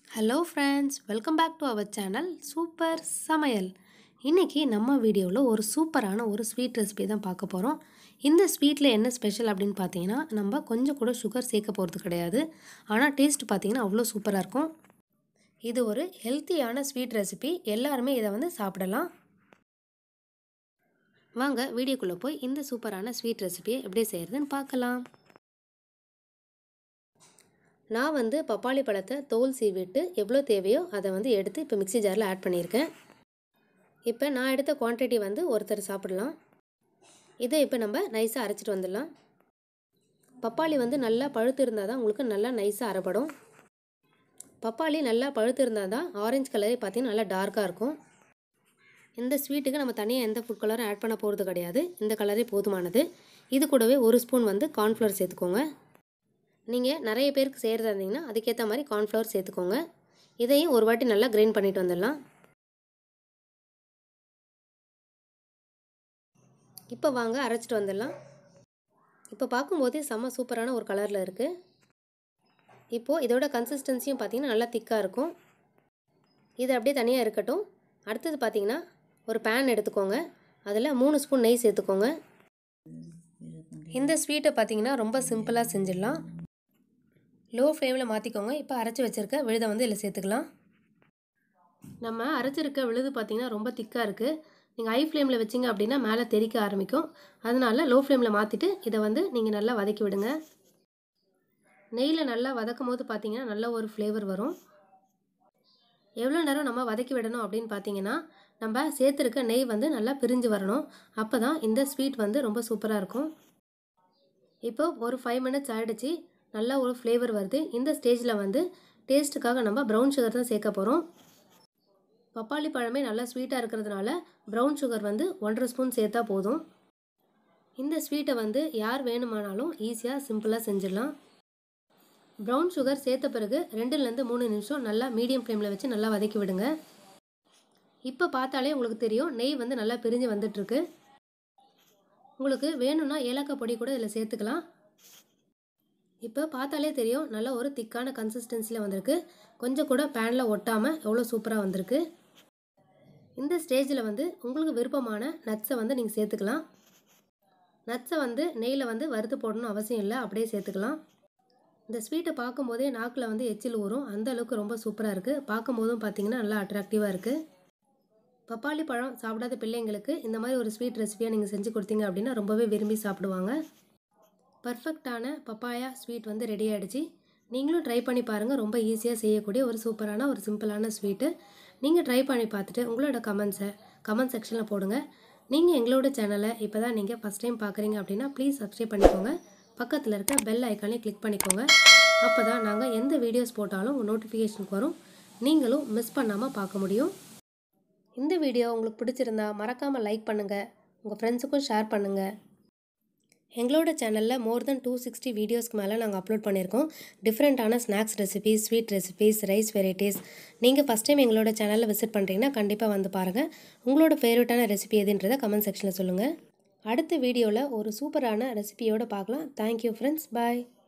hello friends welcome back to our channel super சமையல் இன்றைக்கி நம்ம வீடியோவில் ஒரு சூப்பரான ஒரு ஸ்வீட் ரெசிபி தான் பார்க்க போகிறோம் இந்த ஸ்வீட்டில் என்ன ஸ்பெஷல் அப்படின்னு பார்த்தீங்கன்னா நம்ம கொஞ்சம் கூட சுகர் சேர்க்க போகிறது கிடையாது ஆனால் டேஸ்ட் பார்த்தீங்கன்னா அவ்வளோ சூப்பராக இருக்கும் இது ஒரு ஹெல்த்தியான ஸ்வீட் ரெசிபி எல்லாருமே இதை வந்து சாப்பிடலாம் வாங்க வீடியோக்குள்ளே போய் இந்த சூப்பரான ஸ்வீட் ரெசிபியை எப்படி செய்கிறதுன்னு பார்க்கலாம் நான் வந்து பப்பாளி பழத்தை தோல் சீவிட்டு எவ்வளோ தேவையோ அதை வந்து எடுத்து இப்போ மிக்ஸி ஜாரில் ஆட் பண்ணியிருக்கேன் இப்போ நான் எடுத்த குவான்டிட்டி வந்து ஒருத்தர் சாப்பிடலாம் இதை இப்போ நம்ம நைஸாக அரைச்சிட்டு வந்துடலாம் பப்பாளி வந்து நல்லா பழுத்து இருந்தால் தான் உங்களுக்கு நல்லா நைஸாக அரைப்படும் பப்பாளி நல்லா பழுத்து இருந்தால் தான் ஆரஞ்சு கலரே பார்த்தீங்கன்னா நல்லா டார்க்காக இருக்கும் இந்த ஸ்வீட்டுக்கு நம்ம தனியாக எந்த ஃபுட் கலரும் ஆட் பண்ண போகிறது கிடையாது இந்த கலரே போதுமானது இது கூடவே ஒரு ஸ்பூன் வந்து கார்ன்ஃப்ளவர் சேர்த்துக்கோங்க நீங்கள் நிறைய பேருக்கு செய்கிறதா இருந்தீங்கன்னா அதுக்கேற்ற மாதிரி கார்ன்ஃப்ளவர் சேர்த்துக்கோங்க இதையும் ஒரு வாட்டி நல்லா கிரைண்ட் பண்ணிட்டு வந்துடலாம் இப்போ வாங்க அரைச்சிட்டு வந்துடலாம் இப்போ பார்க்கும்போதே செம்ம சூப்பரான ஒரு கலரில் இருக்குது இப்போது இதோட கன்சிஸ்டன்சியும் பார்த்திங்கன்னா நல்லா திக்காக இருக்கும் இது அப்படியே தனியாக இருக்கட்டும் அடுத்தது பார்த்திங்கன்னா ஒரு பேன் எடுத்துக்கோங்க அதில் மூணு ஸ்பூன் நெய் சேர்த்துக்கோங்க இந்த ஸ்வீட்டை பார்த்திங்கன்னா ரொம்ப சிம்பிளாக செஞ்சிடலாம் லோ ஃப்ளேமில் மாற்றிக்கோங்க இப்போ அரைச்சி வச்சுருக்க விழுதை வந்து இதில் சேர்த்துக்கலாம் நம்ம அரைச்சிருக்க விழுது பார்த்திங்கன்னா ரொம்ப திக்காக இருக்குது நீங்கள் ஹை ஃப்ளேமில் வச்சிங்க அப்படின்னா மேலே தெறிக்க ஆரம்பிக்கும் அதனால் லோ ஃப்ளேமில் மாற்றிட்டு இதை வந்து நீங்கள் நல்லா வதக்கி விடுங்க நெய்யில் நல்லா வதக்கும் போது பார்த்திங்கன்னா நல்ல ஒரு ஃப்ளேவர் வரும் எவ்வளோ நேரம் நம்ம வதக்கி விடணும் அப்படின்னு பார்த்தீங்கன்னா நம்ம சேர்த்துருக்க நெய் வந்து நல்லா பிரிஞ்சு வரணும் அப்போ தான் இந்த ஸ்வீட் வந்து ரொம்ப சூப்பராக இருக்கும் இப்போ ஒரு ஃபைவ் மினிட்ஸ் ஆகிடுச்சு நல்ல ஒரு ஃப்ளேவர் வருது இந்த ஸ்டேஜில் வந்து டேஸ்ட்டுக்காக நம்ம ப்ரௌன் சுகர் தான் சேர்க்க போகிறோம் பப்பாளி பழமே நல்லா ஸ்வீட்டாக இருக்கிறதுனால ப்ரௌன் சுகர் வந்து ஒன்றரை ஸ்பூன் சேர்த்தா போதும் இந்த ஸ்வீட்டை வந்து யார் வேணுமானாலும் ஈஸியாக சிம்பிளாக செஞ்சிடலாம் ப்ரௌன் சுகர் சேர்த்த பிறகு ரெண்டுலேருந்து மூணு நிமிஷம் நல்லா மீடியம் ஃப்ளேமில் வச்சு நல்லா வதக்கி விடுங்க இப்போ பார்த்தாலே உங்களுக்கு தெரியும் நெய் வந்து நல்லா பிரிஞ்சு வந்துட்டுருக்கு உங்களுக்கு வேணும்னா ஏலக்காய் பொடி கூட இதில் சேர்த்துக்கலாம் இப்போ பார்த்தாலே தெரியும் நல்ல ஒரு திக்கான கன்சிஸ்டன்சியில் வந்திருக்கு கொஞ்சம் கூட பேனில் ஒட்டாமல் எவ்வளோ சூப்பராக வந்திருக்கு இந்த ஸ்டேஜில் வந்து உங்களுக்கு விருப்பமான நட்ஸை வந்து நீங்கள் சேர்த்துக்கலாம் நட்ஸை வந்து நெய்யில் வந்து வறுத்து போடணும் அவசியம் இல்லை அப்படியே சேர்த்துக்கலாம் இந்த ஸ்வீட்டை பார்க்கும்போதே நாக்கில் வந்து எச்சில் ஊறும் அந்த அளவுக்கு ரொம்ப சூப்பராக இருக்குது பார்க்கும்போதும் பார்த்தீங்கன்னா நல்லா அட்ராக்டிவாக இருக்குது பப்பாளி பழம் சாப்பிடாத பிள்ளைங்களுக்கு இந்த மாதிரி ஒரு ஸ்வீட் ரெசிபியாக நீங்கள் செஞ்சு கொடுத்தீங்க அப்படின்னா ரொம்பவே விரும்பி சாப்பிடுவாங்க பர்ஃபெக்டான பப்பாயா ஸ்வீட் வந்து ரெடி ஆகிடுச்சு நீங்களும் ட்ரை பண்ணி பாருங்கள் ரொம்ப ஈஸியாக செய்யக்கூடிய ஒரு சூப்பரான ஒரு சிம்பிளான ஸ்வீட்டு நீங்கள் ட்ரை பண்ணி பார்த்துட்டு உங்களோட கமெண்ட்ஸை கமெண்ட் செக்ஷனில் போடுங்க நீங்கள் எங்களோட சேனலை இப்போ தான் நீங்கள் ஃபஸ்ட் டைம் பார்க்குறீங்க அப்படின்னா ப்ளீஸ் சப்ஸ்கிரைப் பண்ணிக்கோங்க பக்கத்தில் இருக்க பெல் ஐக்கானே கிளிக் பண்ணிக்கோங்க அப்போ தான் நாங்கள் எந்த வீடியோஸ் போட்டாலும் உங்கள் நோட்டிஃபிகேஷனுக்கு வரும் நீங்களும் மிஸ் பண்ணாமல் பார்க்க முடியும் இந்த வீடியோ உங்களுக்கு பிடிச்சிருந்தா மறக்காமல் லைக் பண்ணுங்கள் உங்கள் ஃப்ரெண்ட்ஸுக்கும் ஷேர் பண்ணுங்கள் எங்களோட சேனலில் மோர் தென் டூ சிக்ஸ்டி வீடியோஸ்க்கு மேலே நாங்கள் அப்லோட் பண்ணியிருக்கோம் டிஃப்ரெண்ட்டான snacks recipes sweet recipes rice varieties நீங்கள் ஃபஸ்ட் டைம் எங்களோட சேனலில் விசிட் பண்ணுறீங்கன்னா கண்டிப்பாக வந்து பாருங்கள் உங்களோட ஃபேவரட்டான ரெசிபி எதுன்றதை கமெண்ட் செக்ஷனில் சொல்லுங்கள் அடுத்த வீடியோவில் ஒரு சூப்பரான ரெசிபியோடு பார்க்கலாம் தேங்க்யூ ஃப்ரெண்ட்ஸ் பாய்